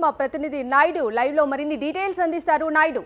మా ప్రతినిధి నాయుడు లైవ్ లో మరిన్ని డీటెయిల్స్ అందిస్తారు నాయుడు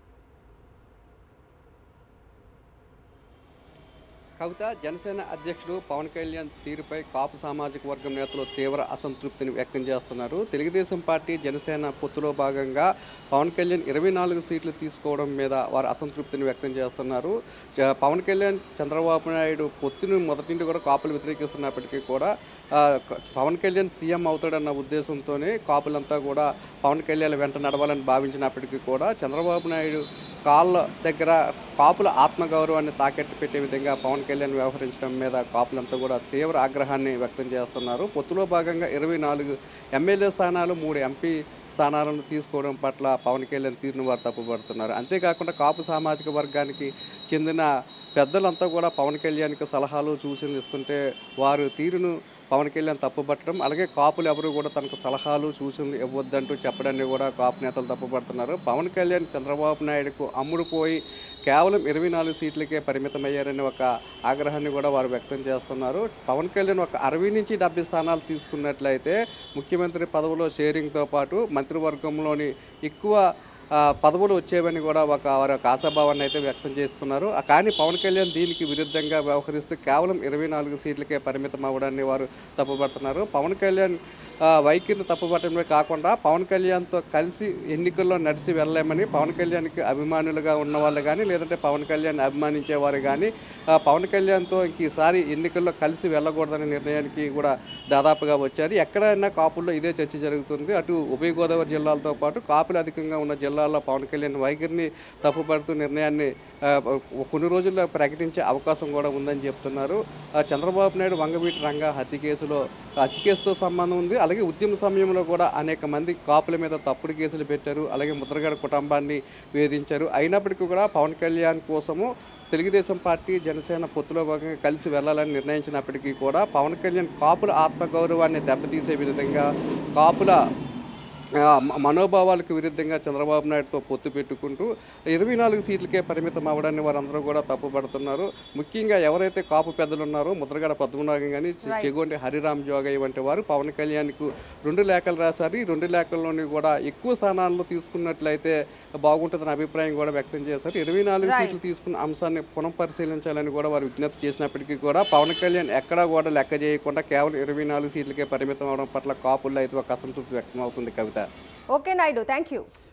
కవిత జనసేన అధ్యక్షుడు పవన్ కళ్యాణ్ తీరుపై కాపు సామాజిక వర్గం నేతలు తీవ్ర అసంతృప్తిని వ్యక్తం చేస్తున్నారు తెలుగుదేశం పార్టీ జనసేన పొత్తులో భాగంగా పవన్ కళ్యాణ్ ఇరవై నాలుగు సీట్లు తీసుకోవడం మీద వారు అసంతృప్తిని వ్యక్తం చేస్తున్నారు జ- పవన్ కళ్యాణ్ చంద్రబాబు నాయుడు పొత్తును మొదటి నుండి కూడా కాపులు వ్యతిరేకిస్తున్నప్పటికీ కూడా ఆ, క- పవన్ కళ్యాణ్ సీఎం అవుతాడన్న ఉద్దేశంతోనే కాపులంతా కూడా పవన్ కళ్యాణ్ వెంట నడవాలని భావించినప్పటికీ కూడా చంద్రబాబు నాయుడు కాళ్ళ దగ్గర కాపుల ఆత్మగౌరవాన్ని తాకెట్టు పెట్టే విధంగా పవన్ కళ్యాణ్ వ్యవహరించడం మీద కాపులంతా కూడా తీవ్ర ఆగ్రహాన్ని వ్యక్తం చేస్తున్నారు పొత్తులో భాగంగా ఇరవై నాలుగు ఎమ్మెల్యే స్థానాలు మూడు ఎంపీ స్థానాలను తీసుకోవడం పట్ల పవన్ కళ్యాణ్ తీరును వారు తప్పుపడుతున్నారు అంతేకాకుండా కాపు సామాజిక వర్గానికి చెందిన పెద్దలంతా కూడా పవన్ కళ్యాణ్కి సలహాలు సూచనలు ఇస్తుంటే వారు తీరును పవన్ కళ్యాణ్ తప్పుపట్టడం అలాగే కాపులు ఎవరు కూడా తనకు సలహాలు సూచనలు ఇవ్వద్దంటూ చెప్పడాన్ని కూడా కాపు నేతలు తప్పుపడుతున్నారు పవన్ కళ్యాణ్ చంద్రబాబు నాయుడుకు అమ్ముడు పోయి కేవలం ఇరవై నాలుగు సీట్లకే పరిమితమయ్యారని ఒక ఆగ్రహాన్ని కూడా వారు వ్యక్తం చేస్తున్నారు పవన్ కళ్యాణ్ ఒక అరవై నుంచి డెబ్బై స్థానాలు తీసుకున్నట్లయితే ముఖ్యమంత్రి పదవిలో షేరింగ్తో పాటు మంత్రివర్గంలోని ఎక్కువ ఆ, పదవులు వచ్చేవని కూడా ఒక వారి ఒక ఆశాభావాన్ని అయితే వ్యక్తం చేస్తున్నారు ఆ, కానీ పవన్ కళ్యాణ్ దీనికి విరుద్ధంగా వ్యవహరిస్తూ కేవలం ఇరవై నాలుగు సీట్లకే పరిమితం అవ్వడాన్ని వారు తప్పుపడుతున్నారు పవన్ కళ్యాణ్ ఆ, వైఖరిని తప్పుపట్టడమే కాకుండా పవన్ కళ్యాణ్తో కలిసి ఎన్నికల్లో నడిచి వెళ్ళలేమని పవన్ కళ్యాణ్కి అభిమానులుగా ఉన్న వాళ్ళు కానీ లేదంటే పవన్ కళ్యాణ్ అభిమానించేవారు కానీ ఆ, పవన్ కళ్యాణ్తో ఇంక ఈసారి ఎన్నికల్లో కలిసి వెళ్ళకూడదనే నిర్ణయానికి కూడా దాదాపుగా వచ్చారు ఎక్కడైనా కాపుల్లో ఇదే చర్చ జరుగుతుంది అటు ఉభయ గోదావరి జిల్లాలతో పాటు కాపులు అధికంగా ఉన్న జిల్లాల్లో పవన్ కళ్యాణ్ వైఖరిని తప్పుపడుతూ నిర్ణయాన్ని ఆ, కొన్ని రోజుల్లో ప్రకటించే అవకాశం కూడా ఉందని చెప్తున్నారు ఆ, చంద్రబాబు నాయుడు వంగవీటి రంగ హత్య కేసులో హత్య కేసుతో సంబంధం ఉంది అలాగే ఉద్యమ సమయంలో కూడా అనేక మంది కాపుల మీద తప్పుడు కేసులు పెట్టారు అలాగే ముద్రగడ కుటుంబాన్ని వేధించారు అయినప్పటికీ కూడా పవన్ కళ్యాణ్ కోసము తెలుగుదేశం పార్టీ జనసేన పొత్తులో భాగంగా కలిసి వెళ్ళాలని నిర్ణయించినప్పటికీ కూడా పవన్ కళ్యాణ్ కాపుల ఆత్మగౌరవాన్ని దెబ్బతీసే విధంగా కాపుల ఆ, మ- మనోభావాలకు విరుద్ధంగా చంద్రబాబు నాయుడుతో పొత్తు పెట్టుకుంటూ ఇరవై నాలుగు సీట్లకే పరిమితం అవ్వడాన్ని వారందరూ కూడా తప్పుపడుతున్నారు ముఖ్యంగా ఎవరైతే కాపు పెద్దలు ఉన్నారో ముద్రగడ పద్మనాభం కానీ చెగొండి హరిరామ్ జోగయ్య వంటి వారు పవన్ కళ్యాణ్కు రెండు లేఖలు రాశారు ఈ రెండు లేఖల్లోని కూడా ఎక్కువ స్థానాల్లో తీసుకున్నట్లయితే బాగుంటుందన్న అభిప్రాయం కూడా వ్యక్తం చేశారు ఇరవై నాలుగు సీట్లు తీసుకున్న అంశాన్ని పునఃపరిశీలించాలని కూడా వారు విజ్ఞప్తి చేసినప్పటికీ కూడా పవన్ కళ్యాణ్ ఎక్కడా కూడా లెక్క చేయకుండా కేవలం ఇరవై నాలుగు సీట్లకే పరిమితం అవడం పట్ల కాపుల్లో అయితే ఒక అసంతృప్తి వ్యక్తం అవుతుంది Kavitha okay Naidu thank you